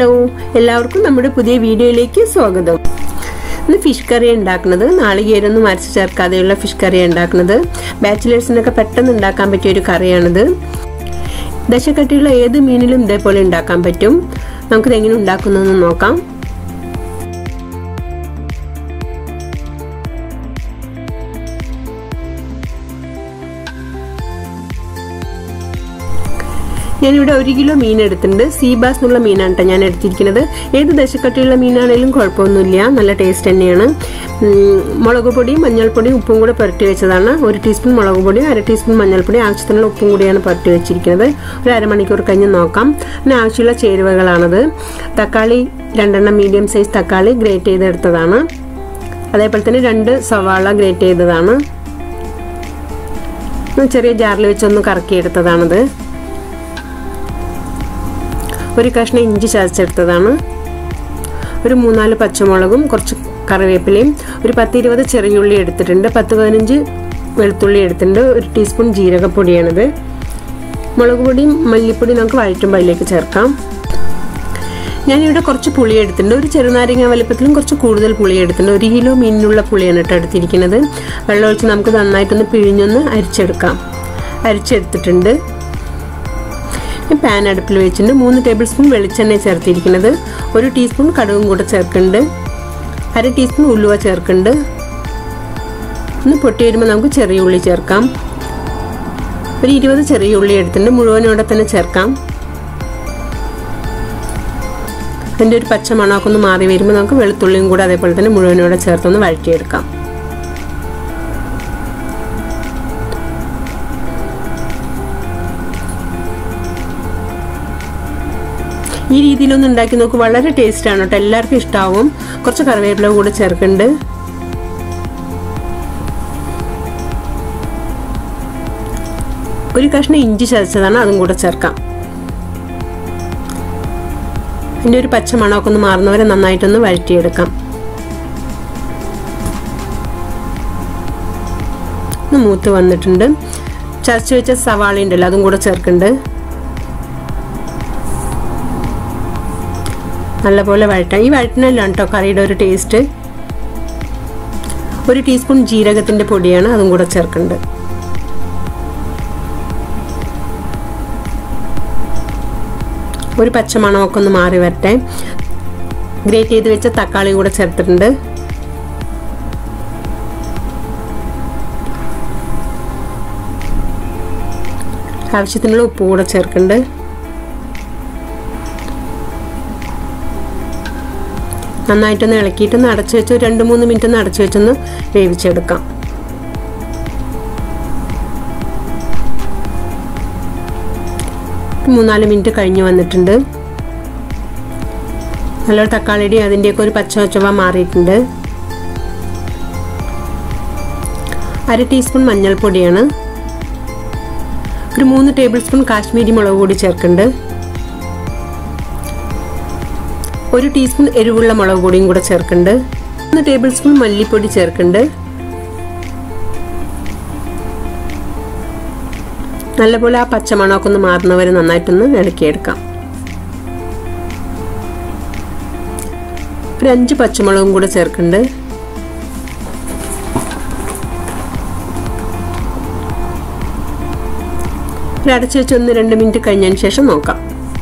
hello എല്ലാവർക്കും നമ്മുടെ പുതിയ വീഡിയോയിലേക്ക് സ്വാഗതം ഇന്ന് ഫിഷ് കറി ഉണ്ടാക്കുന്നത് നാളികേരൊന്നും അരച്ച് ചേർക്കാതെയുള്ള ഫിഷ് കറി ഉണ്ടാക്കുന്നത് ബാച്ചിലേഴ്സിനൊക്കെ പെട്ടെന്ന് ഉണ്ടാക്കാൻ പറ്റിയ ഒരു കറിയാണിത് ദശക്കട്ടിയുള്ള ഏത് മീനിലും ഇതേപോലെ ഉണ്ടാക്കാൻ പറ്റും നമുക്കിത് എങ്ങനെ ഉണ്ടാക്കുന്നതെന്ന് നോക്കാം ഞാനിവിടെ ഒരു കിലോ മീൻ എടുത്തിട്ടുണ്ട് സീബാസ് എന്നുള്ള മീനാണ് കേട്ടോ ഞാൻ എടുത്തിരിക്കുന്നത് ഏത് ദശക്കട്ടിയുള്ള മീനാണെങ്കിലും കുഴപ്പമൊന്നുമില്ല നല്ല ടേസ്റ്റ് തന്നെയാണ് മുളക് പൊടിയും മഞ്ഞൾപ്പൊടിയും ഉപ്പും കൂടെ പുരട്ടി വെച്ചതാണ് ഒരു ടീസ്പൂൺ മുളക് പൊടിയും അര ടീസ്പൂൺ മഞ്ഞൾപ്പൊടി ആവശ്യത്തിനുള്ള ഉപ്പും കൂടിയാണ് പുരട്ടി വെച്ചിരിക്കുന്നത് ഒരു അരമണിക്കൂർ കഴിഞ്ഞ് നോക്കാം പിന്നെ ആവശ്യമുള്ള ചേരുവകളാണത് തക്കാളി രണ്ടെണ്ണം മീഡിയം സൈസ് തക്കാളി ഗ്രേറ്റ് ചെയ്തെടുത്തതാണ് അതേപോലെ തന്നെ രണ്ട് സവാള ഗ്രേറ്റ് ചെയ്തതാണ് ചെറിയ ജാറിൽ വെച്ചൊന്ന് കറക്കിയെടുത്തതാണത് ഒരു കഷ്ണം ഇഞ്ചി ചതച്ചെടുത്തതാണ് ഒരു മൂന്നാല് പച്ചമുളകും കുറച്ച് കറിവേപ്പിലയും ഒരു പത്ത് ഇരുപത് ചെറിയുള്ളി എടുത്തിട്ടുണ്ട് പത്ത് പതിനഞ്ച് വെളുത്തുള്ളി എടുത്തിട്ടുണ്ട് ഒരു ടീസ്പൂൺ ജീരകപ്പൊടിയാണിത് മുളക് പൊടിയും മല്ലിപ്പൊടിയും നമുക്ക് വഴറ്റുമ്പോൾ അതിലേക്ക് ചേർക്കാം ഞാനിവിടെ കുറച്ച് പുളി എടുത്തിട്ടുണ്ട് ഒരു ചെറുനാരങ്ങ വലുപ്പത്തിലും കുറച്ച് കൂടുതൽ പുളി എടുത്തിട്ടുണ്ട് ഒരു കിലോ മീനിനുള്ള പുളിയാണ് കേട്ടോ എടുത്തിരിക്കുന്നത് വെള്ളമൊഴിച്ച് നമുക്ക് നന്നായിട്ടൊന്ന് പിഴിഞ്ഞൊന്ന് അരിച്ചെടുക്കാം അരിച്ചെടുത്തിട്ടുണ്ട് പാൻ അടുപ്പിൽ വെച്ചിട്ടുണ്ട് മൂന്ന് ടേബിൾ സ്പൂൺ വെളിച്ചെണ്ണ ചേർത്തിരിക്കുന്നത് ഒരു ടീസ്പൂൺ കടുകും കൂടെ ചേർക്കുന്നുണ്ട് അര ടീസ്പൂൺ ഉലുവ ചേർക്കുന്നുണ്ട് ഒന്ന് പൊട്ടി വരുമ്പോൾ നമുക്ക് ചെറിയ ഉള്ളി ചേർക്കാം ഒരു ഇരുപത് ചെറിയ ഉള്ളി എടുത്തിട്ടുണ്ട് മുഴുവനോടെ തന്നെ ചേർക്കാം അതിൻ്റെ ഒരു പച്ച മണമൊക്കെ ഒന്ന് മാറി വരുമ്പോൾ നമുക്ക് വെളുത്തുള്ളിയും കൂടെ അതേപോലെ തന്നെ മുഴുവനോടെ ചേർത്തൊന്ന് വഴറ്റിയെടുക്കാം ഈ രീതിയിലൊന്ന് ഉണ്ടാക്കി നോക്ക് വളരെ ടേസ്റ്റ് ആണ് കേട്ടോ എല്ലാവർക്കും ഇഷ്ടാവും കുറച്ച് കറിവേപ്പില കൂടെ ചേർക്കുന്നുണ്ട് ഒരു കഷ്ണം ഇഞ്ചി ചതച്ചതാണ് അതും കൂടെ ചേർക്കാം അതിൻ്റെ ഒരു പച്ച മണമൊക്കെ ഒന്ന് മാറുന്നവരെ നന്നായിട്ടൊന്ന് വഴറ്റിയെടുക്കാം ഒന്ന് മൂത്ത് വന്നിട്ടുണ്ട് ചതച്ച് വെച്ച സവാള ഉണ്ടല്ലോ അതും കൂടെ ചേർക്കുന്നുണ്ട് നല്ലപോലെ വഴറ്റാം ഈ വഴറ്റിനെല്ലാം കേട്ടോ കറിയുടെ ഒരു ടേസ്റ്റ് ഒരു ടീസ്പൂൺ ജീരകത്തിൻ്റെ പൊടിയാണ് അതും കൂടെ ചേർക്കേണ്ടത് ഒരു പച്ചമണമൊക്കെ ഒന്ന് മാറി വരട്ടെ ഗ്രേറ്റ് ചെയ്ത് വെച്ച തക്കാളി കൂടെ ചേർത്തിട്ടുണ്ട് ആവശ്യത്തിനുള്ള ഉപ്പ് കൂടെ ചേർക്കുന്നുണ്ട് നന്നായിട്ടൊന്ന് ഇളക്കിയിട്ടൊന്ന് അടച്ചു വെച്ച് രണ്ട് മൂന്ന് മിനിറ്റ് ഒന്ന് അടച്ചു വെച്ചൊന്ന് വേവിച്ചെടുക്കാം മൂന്നാല് മിനിറ്റ് കഴിഞ്ഞ് വന്നിട്ടുണ്ട് നല്ല തക്കാളിയുടെ അതിൻ്റെയൊക്കെ ഒരു പച്ച ചൊവ മാറിയിട്ടുണ്ട് അര ടീസ്പൂൺ മഞ്ഞൾപ്പൊടിയാണ് ഒരു മൂന്ന് ടേബിൾ സ്പൂൺ കാശ്മീരി മുളക് പൊടി ചേർക്കുന്നുണ്ട് ഒരു ടീസ്പൂൺ എരിവുള്ള മുളക് പൊടിയും കൂടെ ചേർക്കുന്നുണ്ട് ഒന്ന് ടേബിൾ സ്പൂൺ മല്ലിപ്പൊടി ചേർക്കുന്നുണ്ട് നല്ലപോലെ ആ പച്ചമണമൊക്കെ ഒന്ന് മാറുന്നവരെ നന്നായിട്ടൊന്ന് ഇളക്കിയെടുക്കാം ഒരു അഞ്ച് പച്ചമുളകും കൂടെ ചേർക്കുന്നുണ്ട് ഒരു അടച്ചു വെച്ച് ഒന്ന് രണ്ട് മിനിറ്റ് കഴിഞ്ഞതിന് ശേഷം നോക്കാം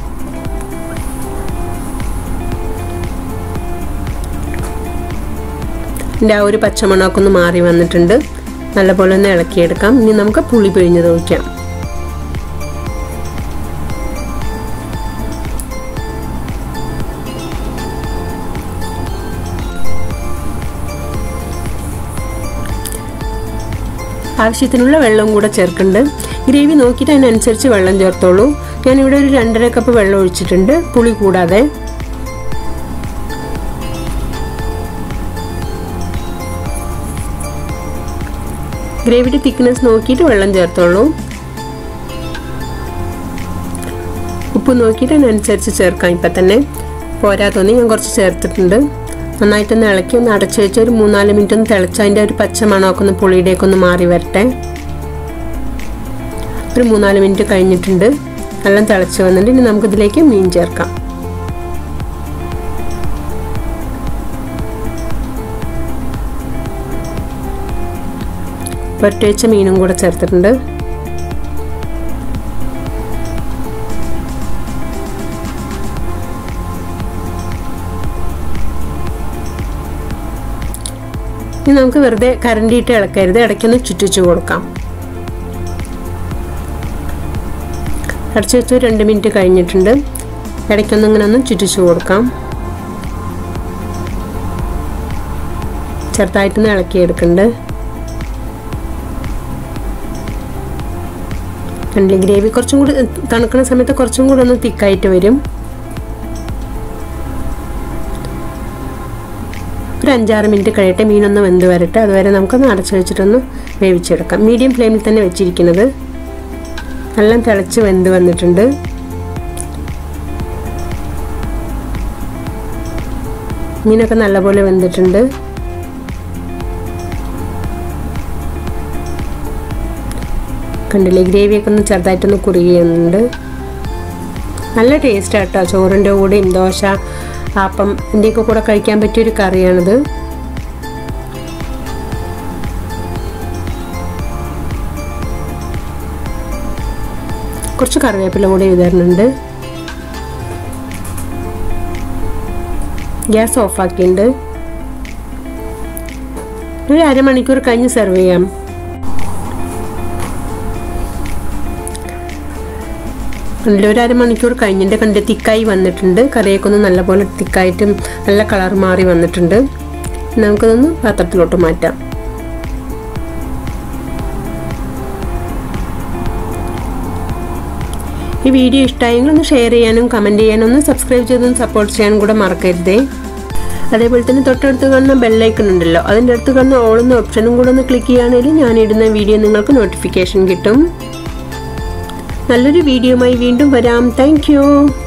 ഇതിൻ്റെ ആ ഒരു പച്ചമണമൊക്കെ ഒന്ന് മാറി വന്നിട്ടുണ്ട് നല്ലപോലെ ഒന്ന് ഇളക്കിയെടുക്കാം ഇനി നമുക്ക് പുളി പിഴിഞ്ഞ് നോക്കാം ആവശ്യത്തിനുള്ള വെള്ളം കൂടെ ചേർക്കുന്നുണ്ട് ഗ്രേവി നോക്കിയിട്ട് അതിനനുസരിച്ച് വെള്ളം ചേർത്തോളൂ ഞാനിവിടെ ഒരു രണ്ടര കപ്പ് വെള്ളം ഒഴിച്ചിട്ടുണ്ട് പുളി കൂടാതെ ഗ്രേവിയുടെ തിക്നെസ് നോക്കിയിട്ട് വെള്ളം ചേർത്തോളൂ ഉപ്പ് നോക്കിയിട്ട് അതിനനുസരിച്ച് ചേർക്കാം ഇപ്പം തന്നെ പോരാ തോന്നി ഞാൻ കുറച്ച് ചേർത്തിട്ടുണ്ട് നന്നായിട്ടൊന്ന് ഇളക്കി ഒന്ന് അടച്ചു വെച്ച് ഒരു മൂന്നാല് മിനിറ്റ് ഒന്ന് തിളച്ച് അതിൻ്റെ ഒരു പച്ച മണമൊക്കെ ഒന്ന് പുളിയുടെയൊക്കെ ഒന്ന് മാറി വരട്ടെ ഒരു മൂന്നാല് മിനിറ്റ് കഴിഞ്ഞിട്ടുണ്ട് എല്ലാം തിളച്ച് വന്നിട്ട് ഇനി നമുക്കിതിലേക്ക് മീൻ ചേർക്കാം പുരട്ടി വെച്ച മീനും കൂടെ ചേർത്തിട്ടുണ്ട് ഇനി നമുക്ക് വെറുതെ കരണ്ടിയിട്ട് ഇളക്കരുത് ഇടയ്ക്കൊന്ന് ചുറ്റിച്ചു കൊടുക്കാം അടച്ചു വെച്ച് രണ്ട് മിനിറ്റ് കഴിഞ്ഞിട്ടുണ്ട് ഇടയ്ക്കൊന്ന് ഇങ്ങനെ ഒന്ന് ചുറ്റിച്ചു കൊടുക്കാം ചെറുതായിട്ടൊന്ന് ഇളക്കിയെടുക്കുന്നുണ്ട് കണ്ടില്ലേ ഗ്രേവി കുറച്ചും കൂടി തണുക്കുന്ന സമയത്ത് കുറച്ചും കൂടി ഒന്ന് തിക്കായിട്ട് വരും ഒരു അഞ്ചാറ് മിനിറ്റ് കഴിയട്ടെ മീനൊന്ന് വെന്ത് വരട്ടെ അതുവരെ നമുക്കൊന്ന് അടച്ചു വെച്ചിട്ടൊന്ന് വേവിച്ചെടുക്കാം മീഡിയം ഫ്ലെയിമിൽ തന്നെ വെച്ചിരിക്കുന്നത് എല്ലാം തിളച്ച് വെന്ത് വന്നിട്ടുണ്ട് മീനൊക്കെ നല്ലപോലെ വെന്തിട്ടുണ്ട് കണ്ടില്ലേ ഗ്രേവിയൊക്കെ ഒന്ന് ചെറുതായിട്ടൊന്ന് കുറുകിയുന്നുണ്ട് നല്ല ടേസ്റ്റ് ആട്ടോ ചോറിൻ്റെ കൂടെയും ദോശ അപ്പം ഇതിൻ്റെയൊക്കെ കൂടെ കഴിക്കാൻ പറ്റിയൊരു കറിയാണിത് കുറച്ച് കറിവേപ്പില കൂടി വിതരണുണ്ട് ഗ്യാസ് ഓഫാക്കിയിട്ടുണ്ട് ഒരു അരമണിക്കൂർ കഴിഞ്ഞ് സെർവ് ചെയ്യാം അതിൽ ഒരു അരമണിക്കൂർ കഴിഞ്ഞിട്ട് കണ്ട് തിക്കായി വന്നിട്ടുണ്ട് കറിയൊക്കെ ഒന്ന് നല്ലപോലെ തിക്കായിട്ടും നല്ല കളർ മാറി വന്നിട്ടുണ്ട് നമുക്കതൊന്ന് പാത്രത്തിലോട്ട് മാറ്റാം ഈ വീഡിയോ ഇഷ്ടമായെങ്കിൽ ഒന്ന് ഷെയർ ചെയ്യാനും കമൻറ്റ് ചെയ്യാനും ഒന്ന് സബ്സ്ക്രൈബ് ചെയ്തൊന്ന് സപ്പോർട്ട് ചെയ്യാനും കൂടെ മറക്കരുതേ അതേപോലെ തന്നെ തൊട്ടടുത്ത് കാണുന്ന ബെല്ലൈക്കൺ ഉണ്ടല്ലോ അതിൻ്റെ അടുത്ത് കാണുന്ന ഓളുന്ന ഓപ്ഷനും കൂടെ ഒന്ന് ക്ലിക്ക് ചെയ്യുകയാണെങ്കിൽ ഞാനിടുന്ന വീഡിയോ നിങ്ങൾക്ക് നോട്ടിഫിക്കേഷൻ കിട്ടും നല്ലൊരു വീഡിയോയുമായി വീണ്ടും വരാം താങ്ക്